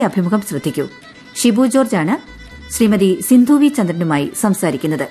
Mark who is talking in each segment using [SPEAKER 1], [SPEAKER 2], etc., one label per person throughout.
[SPEAKER 1] അഭിമുഖം ശ്രദ്ധിക്കൂ ഷിബു ജോർജാണ് ശ്രീമതി സിന്ധു വി ചന്ദ്രനുമായി സംസാരിക്കുന്നത്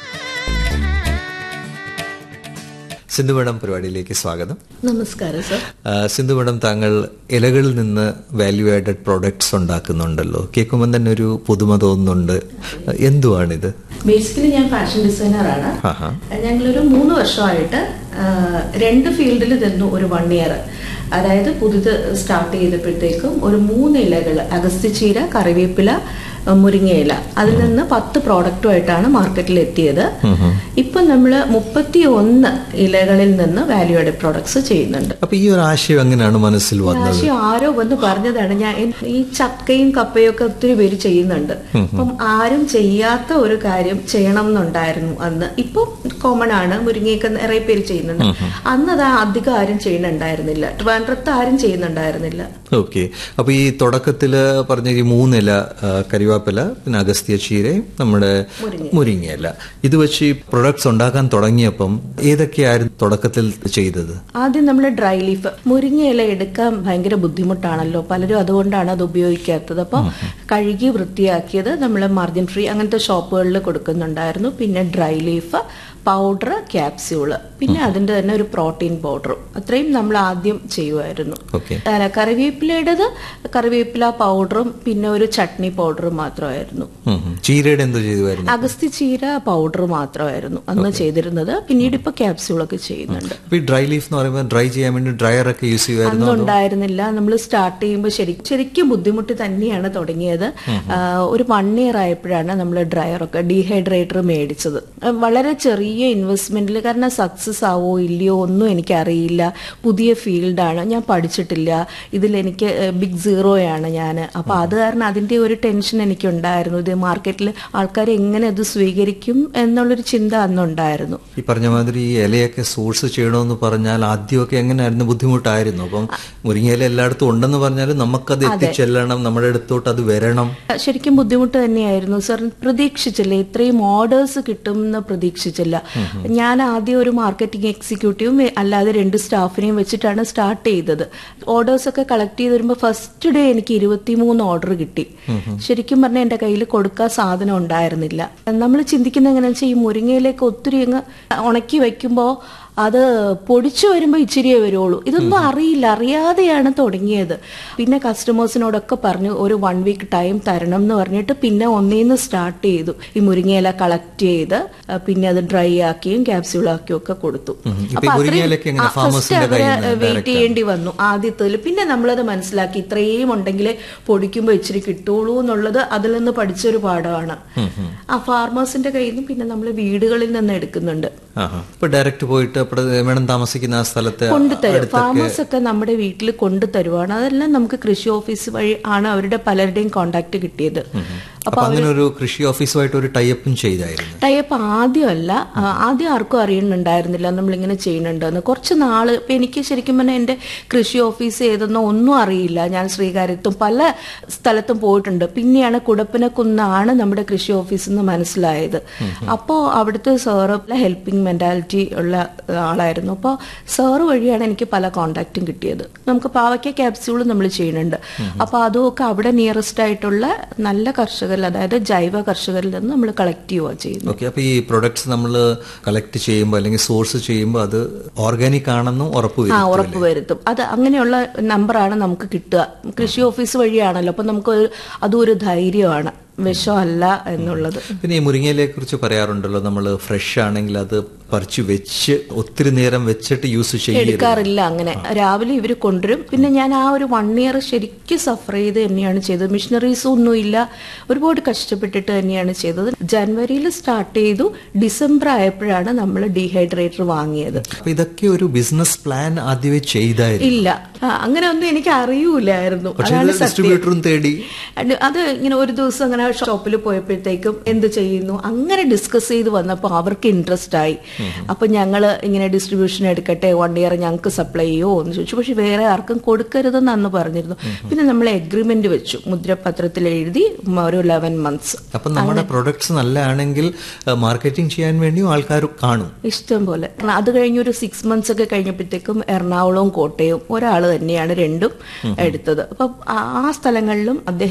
[SPEAKER 2] സിന്ധു മേഡം പരിപാടിയിലേക്ക് സ്വാഗതം
[SPEAKER 3] നമസ്കാരം സർ
[SPEAKER 2] ആ, സിന്ധു മേഡം താങ്കൾ ഇലകളിൽ നിന്ന് വാല്യൂ ആഡഡ് പ്രോഡക്ട്സ് ഉണ്ടാക്കുന്നുണ്ടല്ലോ കേൾക്കുമ്പോൾ തന്നെ ഒരു പുതുമ തോന്നുന്നുണ്ട് എന്തുവാണിത്
[SPEAKER 3] ബേസിക്കലി ഞാൻ ഫാഷൻ ഡിസൈനറാണ്
[SPEAKER 2] ആഹാ.
[SPEAKER 3] ഞങ്ങളൊരു മൂന്ന് വർഷമായിട്ട് ആ, രണ്ട് ഫീൽഡിൽ നിന്നു ഒരു വൺ ഇയർ അതായത് പുതുത് സ്റ്റാർട്ട് ചെയ്തപ്പോഴത്തേക്കും ഒരു മൂന്ന് ഇലകൾ അഗസ്ത്യച്ചീര കറിവേപ്പില ആ, മുരിങ്ങയില അതിൽ നിന്ന് പത്ത് പ്രോഡക്റ്റുമായിട്ടാണ് മാർക്കറ്റിൽ എത്തിയത് ഇപ്പൊ നമ്മൾ മുപ്പത്തി ഒന്ന് ഇലകളിൽ നിന്ന് വാല്യൂ ആഡഡ് പ്രോഡക്ട്സ് ചെയ്യുന്നുണ്ട്
[SPEAKER 2] അപ്പൊ ഈ ഒരു ആശയം എങ്ങനെയാണ് മനസ്സിൽ വന്നത്
[SPEAKER 3] ആശയം ആരോ വന്ന് പറഞ്ഞതാണ് ഞാൻ എൻ- ഈ ചക്കയും കപ്പയും ഒക്കെ ഒത്തിരി പേര് ചെയ്യുന്നുണ്ട് അപ്പം ആരും ചെയ്യാത്ത ഒരു കാര്യം ചെയ്യണം എന്നുണ്ടായിരുന്നു അന്ന് ഇപ്പം കോമൺ ആണ് മുരിങ്ങയൊക്കെ നിറയെ പേര് ചെയ്യുന്നുണ്ട് അന്ന് അത് അധികം ആരും ചെയ്യുന്നുണ്ടായിരുന്നില്ല ട്രിവാൻഡ്രത്ത് ആരും ചെയ്യുന്നുണ്ടായിരുന്നില്ല
[SPEAKER 2] ഓക്കെ അപ്പൊ ഈ തുടക്കത്തില് പറഞ്ഞ ഈ മൂന്നില ആ, കരിവേപ്പില പിന്നെ അഗസ്ത്യ ചീരയും നമ്മുടെ മുരിങ്ങയില ഇത് വെച്ച് ഈ പ്രൊഡക്ട്സ് ഉണ്ടാക്കാൻ തുടങ്ങിയപ്പം ഏതൊക്കെയായിരുന്നു തുടക്കത്തിൽ ചെയ്തത്
[SPEAKER 3] ആദ്യം നമ്മൾ ഡ്രൈ ലീഫ് മുരിങ്ങയില എടുക്കാൻ ഭയങ്കര ബുദ്ധിമുട്ടാണല്ലോ പലരും അതുകൊണ്ടാണ് അത് ഉപയോഗിക്കാത്തത് അപ്പോൾ കഴുകി വൃത്തിയാക്കിയത് നമ്മൾ മാർജിൻ ഫ്രീ അങ്ങനത്തെ ഷോപ്പുകളിൽ കൊടുക്കുന്നുണ്ടായിരുന്നു പിന്നെ ഡ്രൈ ലീഫ് പൗഡർ ക്യാപ്സ്യൂള് പിന്നെ അതിന്റെ തന്നെ ഒരു പ്രോട്ടീൻ പൗഡറും അത്രയും നമ്മൾ ആദ്യം ചെയ്യുമായിരുന്നു
[SPEAKER 2] ഓക്കെ
[SPEAKER 3] അല്ല, കറിവേപ്പിലയുടേത് കറിവേപ്പില പൗഡറും പിന്നെ ഒരു ചട്നി പൗഡറും മാത്രമായിരുന്നു
[SPEAKER 2] ചീരയുടെ എന്തോ ചെയ്തുമായിരുന്നു
[SPEAKER 3] അഗസ്തി ചീര പൗഡർ മാത്രമായിരുന്നു അന്ന് ചെയ്തിരുന്നത് പിന്നീട് ഇപ്പൊ ക്യാപ്സ്യൂളൊക്കെ ചെയ്യുന്നുണ്ട്
[SPEAKER 2] അപ്പൊ ഈ ഡ്രൈ ലീഫ് എന്ന് പറയുമ്പോൾ ഡ്രൈ ചെയ്യാൻ വേണ്ടി ഡ്രയർ ഒക്കെ യൂസ് ചെയ്യുമായിരുന്നു
[SPEAKER 3] അന്നും ഉണ്ടായിരുന്നില്ല നമ്മൾ സ്റ്റാർട്ട് ചെയ്യുമ്പോൾ ശരി ശരിക്കും ബുദ്ധിമുട്ട് തന്നെയാണ് തുടങ്ങിയത് ആ, ഒരു വൺ ഇയർ ആയപ്പോഴാണ് നമ്മൾ ഡ്രയറൊക്കെ ഡീഹൈഡ്രേറ്റർ മേടിച്ചത് ആ, വളരെ ചെറിയ ഇൻവെസ്റ്റ്മെന്റിൽ കാരണം സക്സസ് ആവോ ഇല്ലയോ ഒന്നും എനിക്കറിയില്ല പുതിയ ഫീൽഡാണ് ഞാൻ പഠിച്ചിട്ടില്ല ഇതിൽ എനിക്ക് ബിഗ് സീറോയാണ് ഞാൻ അപ്പൊ അത് കാരണം അതിന്റെ ഒരു ടെൻഷൻ എനിക്ക് ഉണ്ടായിരുന്നു ഇത് മാർക്കറ്റിൽ ആൾക്കാർ എങ്ങനെ അത് സ്വീകരിക്കും എന്നുള്ളൊരു ചിന്ത അന്നുണ്ടായിരുന്നു
[SPEAKER 2] ഈ പറഞ്ഞ മാതിരി ഈ ഇലയൊക്കെ സോഴ്സ് ചെയ്യണമെന്ന് പറഞ്ഞാൽ ആദ്യമൊക്കെ എങ്ങനെയായിരുന്നു ബുദ്ധിമുട്ടായിരുന്നു അപ്പം മുരിങ്ങയില എല്ലായിടത്തും ഉണ്ടെന്ന് പറഞ്ഞാലും നമുക്കത് എത്തിച്ചെല്ലണം നമ്മുടെ അടുത്തോട്ട് അത് വരണം
[SPEAKER 3] ശരിക്കും ബുദ്ധിമുട്ട് തന്നെയായിരുന്നു സർ പ്രതീക്ഷിച്ചില്ല ഇത്രയും ഓർഡേഴ്സ് കിട്ടും എന്ന് പ്രതീക്ഷിച്ചില്ല ഞാൻ ആദ്യം ഒരു മാർക്കറ്റിംഗ് എക്സിക്യൂട്ടീവും അല്ലാതെ രണ്ട് സ്റ്റാഫിനെയും വെച്ചിട്ടാണ് സ്റ്റാർട്ട് ചെയ്തത് ഓർഡേഴ്സ് ഒക്കെ കളക്ട് ചെയ്ത് വരുമ്പോൾ ഫസ്റ്റ് ഡേ എനിക്ക് ഇരുപത്തിമൂന്ന് ഓർഡർ കിട്ടി ശരിക്കും പറഞ്ഞാൽ എൻ്റെ കയ്യിൽ കൊടുക്കാൻ സാധനം ഉണ്ടായിരുന്നില്ല നമ്മൾ ചിന്തിക്കുന്ന എങ്ങനെയാണെന്ന് വെച്ചാൽ ഈ മുരിങ്ങയിലേക്ക് ഒത്തിരി അങ്ങ് ഉണക്കി വെക്കുമ്പോൾ അത് പൊടിച്ചു വരുമ്പോൾ ഇച്ചിരിയേ വരുള്ളൂ ഇതൊന്നും അറിയില്ല അറിയാതെയാണ് തുടങ്ങിയത് പിന്നെ കസ്റ്റമേഴ്സിനോടൊക്കെ പറഞ്ഞു ഒരു വൺ വീക്ക് ടൈം തരണം എന്ന് പറഞ്ഞിട്ട് പിന്നെ ഒന്നേന്ന് സ്റ്റാർട്ട് ചെയ്തു ഈ മുരിങ്ങയില കളക്ട് ചെയ്ത് ആ, പിന്നെ അത് ഡ്രൈ ആക്കിയും ക്യാപ്സ്യൂൾ ആക്കിയും ഒക്കെ കൊടുത്തു
[SPEAKER 2] ഇപ്പൊ ഈ മുരിങ്ങയിലൊക്കെ എങ്ങനെ
[SPEAKER 3] ഫസ്റ്റ്
[SPEAKER 2] ഫാമേഴ്സിന്റെ
[SPEAKER 3] അവര്
[SPEAKER 2] കയ്യിൽ നിന്ന്
[SPEAKER 3] വെയിറ്റ് ചെയ്യേണ്ടി വന്നു ആദ്യത്തിൽ പിന്നെ നമ്മളത് മനസ്സിലാക്കി ഇത്രയും ഉണ്ടെങ്കിൽ പൊടിക്കുമ്പോൾ ഇച്ചിരി കിട്ടുള്ളൂ എന്നുള്ളത് അതിൽ നിന്ന് പഠിച്ചൊരു പാഠമാണ് ആ ഫാർമേഴ്സിന്റെ കയ്യിൽ നിന്ന് പിന്നെ നമ്മൾ വീടുകളിൽ നിന്ന് എടുക്കുന്നുണ്ട്
[SPEAKER 2] ആഹാ. ഇപ്പൊ ഡയറക്റ്റ് പോയിട്ട് അപ്പോൾ മേഡം താമസിക്കുന്ന ആ സ്ഥലത്തെ
[SPEAKER 3] കൊണ്ടുതരും ഫാമേഴ്സ് ഒക്കെ നമ്മുടെ വീട്ടിൽ കൊണ്ടുതരുവാണ് അതെല്ലാം നമുക്ക് കൃഷി ഓഫീസ് വഴി ആണ് അവരുടെ പലരുടെയും കോണ്ടാക്ട് കിട്ടിയത്
[SPEAKER 2] അപ്പൊ അങ്ങനെ ഒരു കൃഷി ഓഫീസുമായിട്ട് ഒരു ടൈപ്പും ചെയ്തായിരുന്നു
[SPEAKER 3] ടൈപ്പ് ആദ്യമല്ല ആ, ആദ്യം ആർക്കും അറിയുന്നുണ്ടായിരുന്നില്ല നമ്മളിങ്ങനെ ചെയ്യുന്നുണ്ടെന്ന് കുറച്ച് നാള് ഇപ്പൊ എനിക്ക് ശരിക്കും പറഞ്ഞാൽ എൻ്റെ കൃഷി ഓഫീസ് ഏതെന്നോ ഒന്നും അറിയില്ല ഞാൻ ശ്രീകാര്യത്തും പല സ്ഥലത്തും പോയിട്ടുണ്ട് പിന്നെയാണ് കുടപ്പനക്കുന്നാണ് നമ്മുടെ കൃഷി ഓഫീസ് എന്ന് മനസ്സിലായത് അപ്പോൾ അവിടുത്തെ സാറ് ഹെൽപ്പിംഗ് മെന്റാലിറ്റി ഉള്ള ആളായിരുന്നു അപ്പോൾ സാറ് വഴിയാണ് എനിക്ക് പല കോണ്ടാക്റ്റും കിട്ടിയത് നമുക്ക് പാവയ്ക്ക ക്യാപ്സ്യൂൾ നമ്മൾ ചെയ്യുന്നുണ്ട് അപ്പോൾ അതുമൊക്കെ അവിടെ നിയറസ്റ്റ് ആയിട്ടുള്ള നല്ല കർഷകരിൽ അതായത് ജൈവ കർഷകരിൽ നിന്ന് നമ്മൾ കളക്ട് ചെയ്യുക ചെയ്യുന്നത്
[SPEAKER 2] ഓക്കെ അപ്പൊ ഈ പ്രൊഡക്ട്സ് നമ്മൾ കളക്ട് ചെയ്യുമ്പോൾ അല്ലെങ്കിൽ സോഴ്സ് ചെയ്യുമ്പോൾ അത് ഓർഗാനിക് ആണെന്നും ഉറപ്പ്
[SPEAKER 3] ആ
[SPEAKER 2] വരും
[SPEAKER 3] ഉറപ്പ് വരുത്തും അത് അങ്ങനെയുള്ള നമ്പറാണ് നമുക്ക് കിട്ടുക കൃഷി ഓഫീസ് വഴിയാണല്ലോ അപ്പൊ നമുക്ക് ഒരു- അതും ഒരു ധൈര്യമാണ് വിഷമല്ല എന്നുള്ളത്
[SPEAKER 2] പിന്നെ ഈ മുരിങ്ങയിലെ കുറിച്ച് പറയാറുണ്ടല്ലോ നമ്മൾ ഫ്രഷ് ആണെങ്കിൽ അത് പറിച്ചു വെച്ച് ഒത്തിരി നേരം വെച്ചിട്ട് യൂസ് ചെയ്യരുത്
[SPEAKER 3] എടുക്കാറില്ല അങ്ങനെ രാവിലെ ഇവർ കൊണ്ടുവരും പിന്നെ ഞാൻ ആ ഒരു വൺ ഇയർ ശരിക്കും സഫർ ചെയ്ത് തന്നെയാണ് ചെയ്തത് മിഷനറീസ് ഒന്നും ഇല്ല ഒരുപാട് കഷ്ടപ്പെട്ടിട്ട് തന്നെയാണ് ചെയ്തത് ജനുവരിയിൽ സ്റ്റാർട്ട് ചെയ്തു ഡിസംബർ ആയപ്പോഴാണ് നമ്മൾ ഡീഹൈഡ്രേറ്റർ വാങ്ങിയത്
[SPEAKER 2] അപ്പൊ ഇതൊക്കെ ഒരു ബിസിനസ് പ്ലാൻ ആദ്യമേ ചെയ്തായിരുന്നു
[SPEAKER 3] ഇല്ല ആ, അങ്ങനെ ഒന്നും എനിക്ക് അറിയൂലായിരുന്നു
[SPEAKER 2] പക്ഷെ
[SPEAKER 3] അതാണ്
[SPEAKER 2] ഇത്
[SPEAKER 3] സത്യം
[SPEAKER 2] ഡിസ്ട്രിബ്യൂട്ടറും തേടി
[SPEAKER 3] അത് അത് ഇങ്ങനെ ഒരു ദിവസം അങ്ങനെ ഷോപ്പിൽ പോയപ്പോഴത്തേക്കും എന്ത് ചെയ്യുന്നു അങ്ങനെ ഡിസ്കസ് ചെയ്ത് വന്നപ്പോൾ അവർക്ക് ഇൻട്രസ്റ്റ് ആയി അപ്പൊ ഞങ്ങൾ ഇങ്ങനെ ഡിസ്ട്രിബ്യൂഷൻ എടുക്കട്ടെ വൺ ഇയർ ഞങ്ങൾക്ക് സപ്ലൈ ചെയ്യുമോ എന്ന് ചോദിച്ചു പക്ഷെ വേറെ ആർക്കും കൊടുക്കരുതെന്ന് അന്ന് പറഞ്ഞിരുന്നു പിന്നെ നമ്മൾ എഗ്രിമെന്റ് വെച്ചു മുദ്രപത്രത്തിൽ എഴുതി ഒരു ലെവൻ മന്ത്സ്
[SPEAKER 2] അപ്പൊ നമ്മുടെ പ്രൊഡക്ട്സ് നല്ലതാണെങ്കിൽ മാർക്കറ്റിംഗ് ചെയ്യാൻ വേണ്ടിയും ആൾക്കാർ കാണും
[SPEAKER 3] ഇഷ്ടം പോലെ അത് കഴിഞ്ഞ് ഒരു സിക്സ് മന്ത്സ് ഒക്കെ കഴിഞ്ഞപ്പോഴത്തേക്കും എറണാകുളവും കോട്ടയവും ഒരാൾ തന്നെയാണ് രണ്ടും എടുത്തത് അപ്പൊ ആ സ്ഥലങ്ങളിലും അദ്ദേഹം